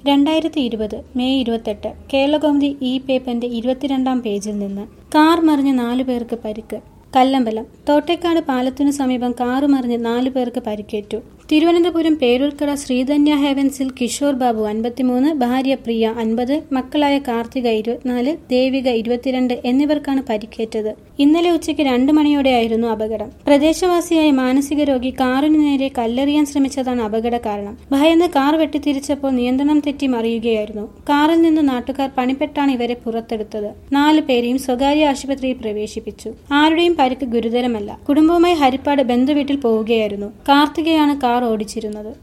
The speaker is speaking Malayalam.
രണ്ടായിരത്തി ഇരുപത് മെയ് ഇരുപത്തെട്ട് കേരളകൗമുദി ഇ പേപ്പറിന്റെ ഇരുപത്തിരണ്ടാം പേജിൽ നിന്ന് കാർ മറിഞ്ഞ് നാലു പേർക്ക് പരിക്ക് കല്ലമ്പലം തോട്ടേക്കാട് പാലത്തിനു സമീപം കാറ് മറിഞ്ഞ് നാലു പേർക്ക് പരിക്കേറ്റു തിരുവനന്തപുരം പേരൂർക്കട ശ്രീധന്യ ഹെവൻസിൽ കിഷോർ ബാബു അൻപത്തിമൂന്ന് ഭാര്യ പ്രിയ അൻപത് മക്കളായ കാർത്തിക ഇരുപത്തിനാല് ദേവിക ഇരുപത്തിരണ്ട് എന്നിവർക്കാണ് പരിക്കേറ്റത് ഇന്നലെ ഉച്ചയ്ക്ക് രണ്ടു മണിയോടെയായിരുന്നു അപകടം പ്രദേശവാസിയായ മാനസിക രോഗി കാറിനു നേരെ കല്ലെറിയാൻ ശ്രമിച്ചതാണ് അപകട കാരണം ഭയന്ന് കാർ വെട്ടിത്തിരിച്ചപ്പോൾ നിയന്ത്രണം തെറ്റി മറിയുകയായിരുന്നു കാറിൽ നിന്ന് നാട്ടുകാർ പണിപ്പെട്ടാണ് ഇവരെ പുറത്തെടുത്തത് നാലു പേരെയും സ്വകാര്യ ആശുപത്രിയിൽ പ്രവേശിപ്പിച്ചു ആരുടെയും പരിക്ക് ഗുരുതരമല്ല കുടുംബവുമായി ഹരിപ്പാട് ബന്ധുവീട്ടിൽ പോവുകയായിരുന്നു കാർത്തികയാണ് കാർ ഓടിച്ചിരുന്നത്